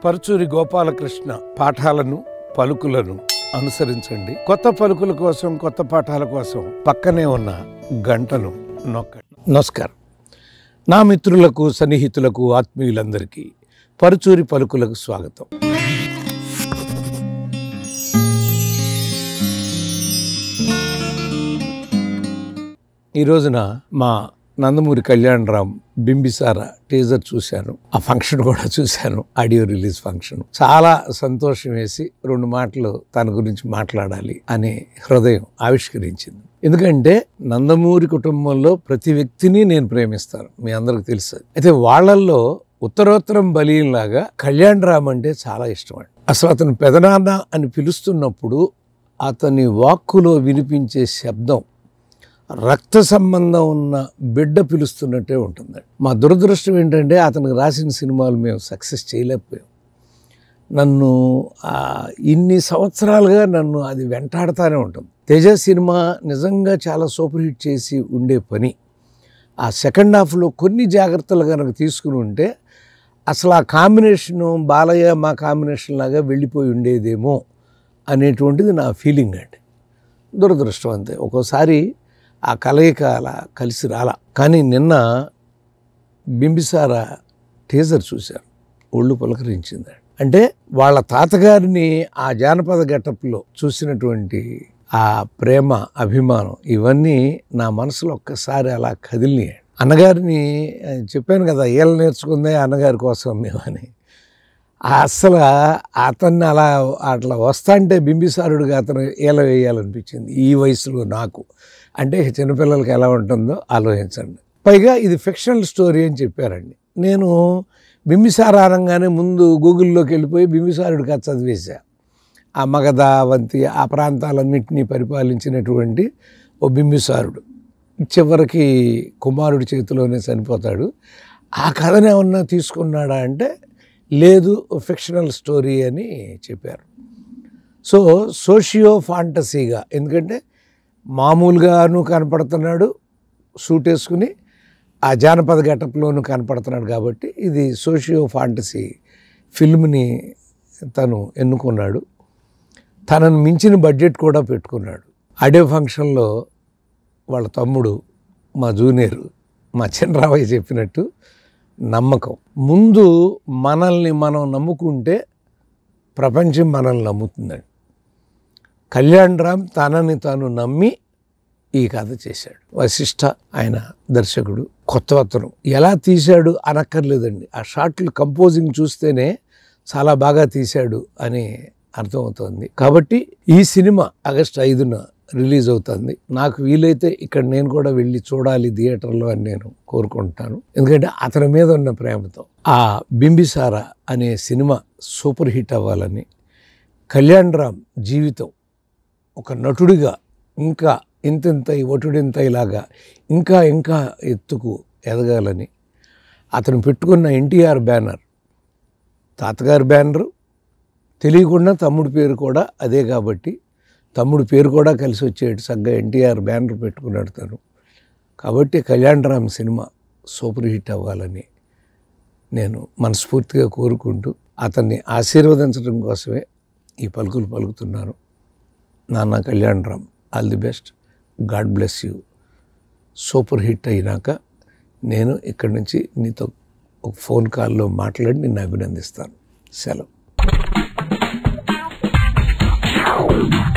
పరుచూరి గోపాలకృష్ణ పాఠాలను పలుకులను అనుసరించండి కొత్త పలుకుల కోసం కొత్త పాఠాల కోసం పక్కనే ఉన్న గంటను నొక్కండి నమస్కారం నా మిత్రులకు సన్నిహితులకు ఆత్మీయులందరికీ పరుచూరి పలుకులకు స్వాగతం ఈ రోజున మా నందమూరి కళ్యాణరామ్ బింబిసార టీజర్ చూశాను ఆ ఫంక్షన్ కూడా చూశాను ఆడియో రిలీజ్ ఫంక్షన్ చాలా సంతోషం వేసి రెండు మాటలు తన గురించి మాట్లాడాలి అనే హృదయం ఆవిష్కరించింది ఎందుకంటే నందమూరి కుటుంబంలో ప్రతి వ్యక్తిని నేను ప్రేమిస్తాను మీ అందరికి తెలుసు అయితే వాళ్ళల్లో ఉత్తరోత్తరం బలీలాగా కళ్యాణ్ రామ్ అంటే చాలా ఇష్టం అండి అసలు అతను పెదనాన్న అని పిలుస్తున్నప్పుడు అతని వాక్కులో వినిపించే శబ్దం రక్త సంబంధం ఉన్న బిడ్డ పిలుస్తున్నట్టే ఉంటుంది మా దురదృష్టం ఏంటంటే అతనికి రాసిన సినిమాలు మేము సక్సెస్ చేయలేకపోయాం నన్ను ఆ, ఇన్ని సంవత్సరాలుగా నన్ను అది వెంటాడుతూనే ఉంటుంది తేజ సినిమా నిజంగా చాలా సూపర్ హిట్ చేసి ఉండే పని ఆ సెకండ్ హాఫ్లో కొన్ని జాగ్రత్తలు కనుక తీసుకుని ఉంటే అసలు ఆ కాంబినేషను బాలయ్య మా కాంబినేషన్ లాగా వెళ్ళిపోయి ఉండేదేమో అనేటువంటిది నా ఫీలింగ్ అండి దురదృష్టం అంతే ఒక్కోసారి ఆ కలయిక అలా కలిసి రాలా కానీ నిన్న బింబిసార టీజర్ చూశాను ఒళ్ళు పులకరించింది అంటే వాళ్ళ తాతగారిని ఆ జానపద గెటప్లో చూసినటువంటి ఆ ప్రేమ అభిమానం ఇవన్నీ నా మనసులో ఒక్కసారి అలా కదిలినాయి అన్నగారిని ఆ, చెప్పాను కదా ఏళ్ళ నేర్చుకుందే అన్నగారి కోసం మేమని ఆ అస్సలు అతన్ని అలా అట్లా వస్తాంటే బింబిసారుడిగా అతను ఏల వేయాలనిపించింది ఈ వయసులో నాకు అంటే చిన్నపిల్లలకి ఎలా ఉంటుందో ఆలోచించండి పైగా ఇది ఫిక్షనల్ స్టోరీ అని చెప్పారండి నేను బింబిసార అనగానే ముందు గూగుల్లోకి వెళ్ళిపోయి బింబిసారుడి కథ చదివేశా ఆ మగధ వంతి ఆ ప్రాంతాలన్నింటినీ పరిపాలించినటువంటి ఓ బింబిసారుడు చివరికి కుమారుడి చేతిలోనే చనిపోతాడు ఆ కథను ఏమన్నా తీసుకున్నాడా అంటే లేదు ఫిక్షనల్ స్టోరీ అని చెప్పారు సో సోషియో ఫాంటసీగా ఎందుకంటే మామూలుగాను కనపడుతున్నాడు సూట్ వేసుకుని ఆ జానపద గెటప్లోను కనపడుతున్నాడు కాబట్టి ఇది సోషియో ఫాంటసీ ఫిల్మ్ని తను ఎన్నుకున్నాడు తనను మించిన బడ్జెట్ కూడా పెట్టుకున్నాడు ఆడియో ఫంక్షన్లో వాళ్ళ తమ్ముడు మా జూనియర్ మా చిన్నరావయ్య చెప్పినట్టు నమ్మకం ముందు మనల్ని మనం నమ్ముకుంటే ప్రపంచం మనల్ని నమ్ముతుందండి కళ్యాణ్ రామ్ తనని తాను నమ్మి ఈ కథ చేశాడు వశిష్ఠ ఆయన దర్శకుడు కొత్త అతను ఎలా తీశాడు అనక్కర్లేదండి ఆ షాట్లు కంపోజింగ్ చూస్తేనే చాలా బాగా తీశాడు అని అర్థమవుతోంది కాబట్టి ఈ సినిమా ఆగస్టు ఐదున రిలీజ్ అవుతుంది నాకు వీలైతే ఇక్కడ నేను కూడా వెళ్ళి చూడాలి థియేటర్లో అని నేను కోరుకుంటాను ఎందుకంటే అతని మీద ఉన్న ప్రేమతో ఆ బింబిసార అనే సినిమా సూపర్ హిట్ అవ్వాలని కళ్యాణ్ రామ్ జీవితం ఒక నటుడిగా ఇంకా ఇంతింతై ఒటుడింతైలాగా ఇంకా ఇంకా ఎత్తుకు ఎదగాలని అతను పెట్టుకున్న ఎన్టీఆర్ బ్యానర్ తాతగారి బ్యానరు తెలియకుండా తమ్ముడి పేరు కూడా అదే కాబట్టి తమ్ముడి పేరు కూడా కలిసి వచ్చేటి సగ్గా ఎన్టీఆర్ బ్యానర్ పెట్టుకున్నాడు తను కాబట్టి Kalyan Ram cinema super hit అవ్వాలని నేను మనస్ఫూర్తిగా కోరుకుంటూ అతన్ని ఆశీర్వదించడం కోసమే ఈ పలుకులు పలుకుతున్నాను నాన్న Kalyan Ram all the best God bless you super hit అయినాక నేను ఇక్కడి నుంచి నీతో ఒక ఫోన్ కాల్లో మాట్లాడి నిన్ను అభినందిస్తాను సెలవు